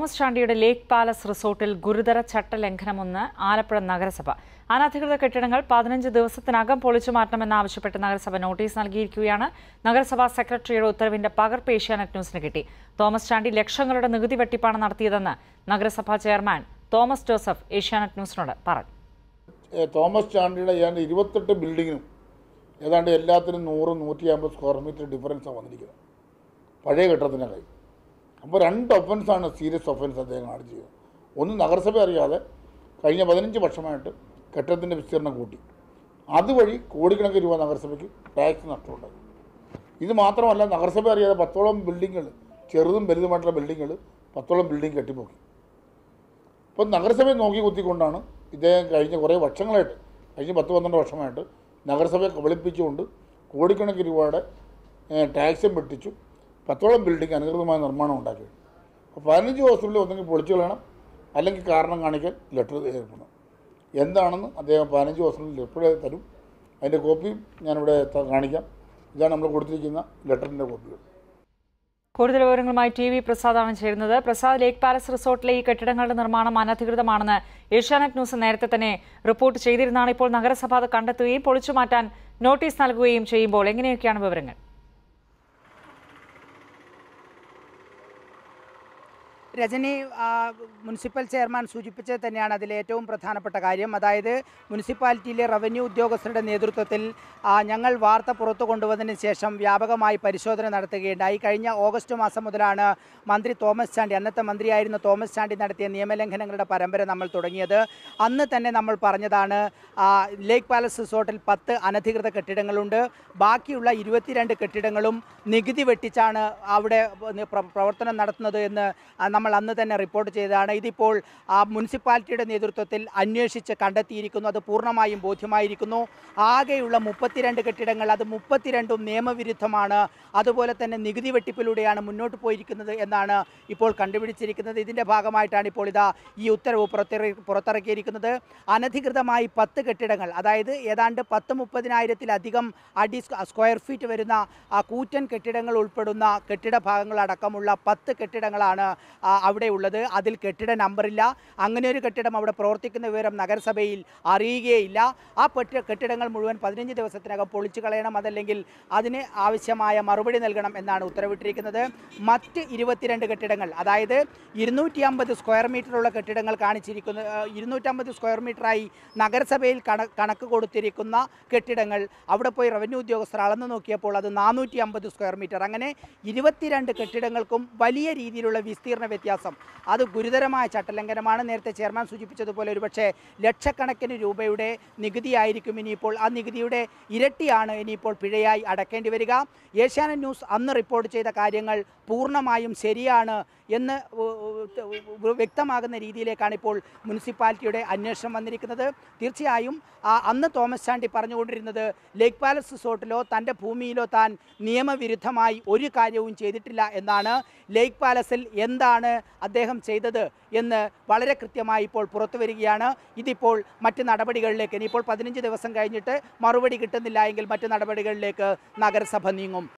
Thomas ചാണ്ടിയുടെ ലേക്ക് palace റിസോർട്ടിൽ ഗുരുതര ചട്ടലംഘനമൊന്ന് ആലപ്പുഴ നഗരസഭ അനധികൃത കെട്ടിടങ്ങൾ പതിനഞ്ച് ദിവസത്തിനകം പൊളിച്ചു മാറ്റണമെന്നാവശ്യപ്പെട്ട് നഗരസഭ നോട്ടീസ് നൽകിയിരിക്കുകയാണ് നഗരസഭാ സെക്രട്ടറിയുടെ ഉത്തരവിന്റെ പകർപ്പ് ഏഷ്യാനെറ്റ് ന്യൂസിന് കിട്ടി തോമസ് ചാണ്ടി ലക്ഷങ്ങളുടെ നികുതി വെട്ടിപ്പാണ് നടത്തിയതെന്ന് നഗരസഭാ ചെയർമാൻ തോമസ് ജോസഫ് ഏഷ്യാനെറ്റ് ന്യൂസിനോട് പറഞ്ഞു ഏ, തോമസ് ചാണ്ടിയുടെ ഏതാണ്ട് ഇരുപത്തെട്ട് ബിൽഡിങ്ങിനും ഏതാണ്ട് എല്ലാത്തിനും നൂറ് നൂറ്റി അമ്പത് സ്ക്വയർ മീറ്റർ ഡിഫറൻസാണ് വന്നിരിക്കുന്നത് പഴയ കെട്ടിടത്തിൻ്റെ കൈ അപ്പോൾ രണ്ട് ഒഫൻസാണ് സീരിയസ് ഒഫൻസ് അദ്ദേഹം കാണിച്ചത് ഒന്ന് നഗരസഭ അറിയാതെ കഴിഞ്ഞ പതിനഞ്ച് വർഷമായിട്ട് കെട്ടിടത്തിൻ്റെ വിസ്തീർണം കൂട്ടി അതുവഴി കോടിക്കണക്കിന് രൂപ നഗരസഭയ്ക്ക് ടാക്സ് നഷ്ടമുണ്ടായി ഇത് മാത്രമല്ല നഗരസഭ അറിയാതെ പത്തോളം ബിൽഡിങ്ങുകൾ ചെറുതും വലുതുമായിട്ടുള്ള ബിൽഡിങ്ങുകൾ പത്തോളം ബിൽഡിംഗ് കെട്ടിപ്പോക്കി അപ്പം നഗരസഭയെ നോക്കി കുത്തിക്കൊണ്ടാണ് ഇദ്ദേഹം കഴിഞ്ഞ കുറേ വർഷങ്ങളായിട്ട് കഴിഞ്ഞ പത്ത് പന്ത്രണ്ട് വർഷമായിട്ട് നഗരസഭയെ കബളിപ്പിച്ചുകൊണ്ട് കോടിക്കണക്കിന് രൂപയുടെ ഏഹ്, ടാക്സും വെട്ടിച്ചു പത്തോളം ബിൽഡിംഗ് അനധികൃതമായ നിർമ്മാണം ഉണ്ടാക്കി അപ്പോൾ പതിനഞ്ച് ദിവസത്തിനുള്ളിൽ ഒന്നെങ്കിൽ പൊളിച്ചു കളയണം അല്ലെങ്കിൽ കാരണം കാണിക്കാൻ ലെറ്റർ ഏർപ്പെടണം എന്താണെന്ന് അദ്ദേഹം പതിനഞ്ച് ദിവസത്തിനുള്ളിൽ എപ്പോഴേ തരും അതിൻ്റെ കോപ്പിയും ഞാനിവിടെ ത- കാണിക്കാം ഇതാണ് നമ്മൾ കൊടുത്തിരിക്കുന്ന ലെറ്ററിൻ്റെ കോപ്പികൾ കൂടുതൽ വിവരങ്ങളുമായി ടി വി പ്രസാദാണ് ചേരുന്നത് പ്രസാദ് ലേക്ക് പാലസ് റിസോർട്ടിലെ ഈ കെട്ടിടങ്ങളുടെ നിർമ്മാണം അനധികൃതമാണെന്ന് ഏഷ്യാനെറ്റ് ന്യൂസ് നേരത്തെ തന്നെ റിപ്പോർട്ട് ചെയ്തിരുന്നതാണ് ഇപ്പോൾ നഗരസഭ അത് കണ്ടെത്തുകയും പൊളിച്ചു മാറ്റാൻ നോട്ടീസ് നൽകുകയും ചെയ്യുമ്പോൾ എങ്ങനെയൊക്കെയാണ് വിവരങ്ങൾ രജനി ആ, മുനിസിപ്പൽ ചെയർമാൻ സൂചിപ്പിച്ചത് തന്നെയാണ് അതിലെ ഏറ്റവും പ്രധാനപ്പെട്ട കാര്യം അതായത് മുനിസിപ്പാലിറ്റിയിലെ റവന്യൂ ഉദ്യോഗസ്ഥരുടെ നേതൃത്വത്തിൽ ആ, ഞങ്ങൾ വാർത്ത പുറത്തു കൊണ്ടുവന്നതിന് ശേഷം വ്യാപകമായി പരിശോധന നടത്തുകയുണ്ടായി കഴിഞ്ഞ ഓഗസ്റ്റ് മാസം മുതലാണ് മന്ത്രി തോമസ് ചാണ്ടി അന്നത്തെ മന്ത്രിയായിരുന്ന തോമസ് ചാണ്ടി നടത്തിയ നിയമലംഘനങ്ങളുടെ പരമ്പര നമ്മൾ തുടങ്ങിയത് അന്ന് തന്നെ നമ്മൾ പറഞ്ഞതാണ് ആ, ലേക്ക് പാലസ് റിസോർട്ടിൽ പത്ത് അനധികൃത കെട്ടിടങ്ങളുണ്ട് ബാക്കിയുള്ള ഇരുപത്തിരണ്ട് കെട്ടിടങ്ങളും നികുതി വെട്ടിച്ചാണ് അവിടെ പ്ര- പ്രവർത്തനം നടത്തുന്നത് എന്ന് ആ, നമ്മൾ അന്ന് തന്നെ റിപ്പോർട്ട് ചെയ്തതാണ് ഇതിപ്പോൾ ആ മുനിസിപ്പാലിറ്റിയുടെ നേതൃത്വത്തിൽ അന്വേഷിച്ച് കണ്ടെത്തിയിരിക്കുന്നു അത് പൂർണ്ണമായും ബോധ്യമായിരിക്കുന്നു ആകെയുള്ള മുപ്പത്തിരണ്ട് കെട്ടിടങ്ങൾ അത് മുപ്പത്തിരണ്ടും നിയമവിരുദ്ധമാണ് അതുപോലെ തന്നെ നികുതി വെട്ടിപ്പിലൂടെയാണ് മുന്നോട്ട് പോയിരിക്കുന്നത് എന്നാണ് ഇപ്പോൾ കണ്ടുപിടിച്ചിരിക്കുന്നത് ഇതിൻ്റെ ഭാഗമായിട്ടാണ് ഇപ്പോൾ ഇതാ ഈ ഉത്തരവ് പുറത്തിറ പുറത്തിറക്കിയിരിക്കുന്നത് അനധികൃതമായി പത്ത് കെട്ടിടങ്ങൾ അതായത് ഏതാണ്ട് പത്ത് മുപ്പതിനായിരത്തിലധികം അടി സ്ക്വ- സ്ക്വയർ ഫീറ്റ് വരുന്ന ആ കൂറ്റൻ കെട്ടിടങ്ങൾ ഉൾപ്പെടുന്ന കെട്ടിട ഭാഗങ്ങളടക്കമുള്ള പത്ത് കെട്ടിടങ്ങളാണ് ആ, അവിടെ ഉള്ളത് അതിൽ കെട്ടിട നമ്പറില്ല അങ്ങനെ ഒരു കെട്ടിടം അവിടെ പ്രവർത്തിക്കുന്ന വിവരം നഗരസഭയിൽ അറിയുകയില്ല ആ പെട്ട കെട്ടിടങ്ങൾ മുഴുവൻ പതിനഞ്ച് ദിവസത്തിനകം പൊളിച്ചു കളയണം അതല്ലെങ്കിൽ അതിന് ആവശ്യമായ മറുപടി നൽകണം എന്നാണ് ഉത്തരവിട്ടിരിക്കുന്നത് മറ്റ് ഇരുപത്തിരണ്ട് കെട്ടിടങ്ങൾ അതായത് ഇരുന്നൂറ്റി അമ്പത് സ്ക്വയർ മീറ്ററുള്ള കെട്ടിടങ്ങൾ കാണിച്ചിരിക്കുന്ന ഇരുന്നൂറ്റമ്പത് സ്ക്വയർ മീറ്ററായി നഗരസഭയിൽ കണ കണക്ക് കൊടുത്തിരിക്കുന്ന കെട്ടിടങ്ങൾ അവിടെ പോയി റവന്യൂ ഉദ്യോഗസ്ഥർ അളന്നു നോക്കിയപ്പോൾ അത് നാനൂറ്റി അമ്പത് സ്ക്വയർ മീറ്റർ അങ്ങനെ ഇരുപത്തിരണ്ട് കെട്ടിടങ്ങൾക്കും വലിയ രീതിയിലുള്ള വിസ്തീർണ വ്യത്യാസം അത് ഗുരുതരമായ ചട്ടലംഘനമാണ് നേരത്തെ ചെയർമാൻ സൂചിപ്പിച്ചതുപോലെ ഒരുപക്ഷെ ലക്ഷക്കണക്കിന് രൂപയുടെ നികുതിയായിരിക്കും ഇനിയിപ്പോൾ ആ നികുതിയുടെ ഇരട്ടിയാണ് ഇനിയിപ്പോൾ പിഴയായി അടക്കേണ്ടി വരിക ഏഷ്യാനെറ്റ് ന്യൂസ് അന്ന് റിപ്പോർട്ട് ചെയ്ത കാര്യങ്ങൾ പൂർണ്ണമായും ശരിയാണ് എന്ന് ഉ- ഉ- ഉ- വ്യക്തമാകുന്ന രീതിയിലേക്കാണ് ഇപ്പോൾ മുനിസിപ്പാലിറ്റിയുടെ അന്വേഷണം വന്നിരിക്കുന്നത് തീർച്ചയായും ആ അന്ന് തോമസ് ചാണ്ടി പറഞ്ഞുകൊണ്ടിരുന്നത് ലേക്ക് പാലസ് റിസോർട്ടിലോ തൻ്റെ ഭൂമിയിലോ താൻ നിയമവിരുദ്ധമായി ഒരു കാര്യവും ചെയ്തിട്ടില്ല എന്നാണ് ലേക്ക് പാലസിൽ എന്താണ് അദ്ദേഹം ചെയ്തത് എന്ന് വളരെ കൃത്യമായി ഇപ്പോൾ പുറത്തു വരികയാണ് ഇതിപ്പോൾ മറ്റ് നടപടികളിലേക്ക് ഇനിയിപ്പോൾ പതിനഞ്ച് ദിവസം കഴിഞ്ഞിട്ട് മറുപടി കിട്ടുന്നില്ല എങ്കിൽ മറ്റ് നടപടികളിലേക്ക് നഗരസഭ നീങ്ങും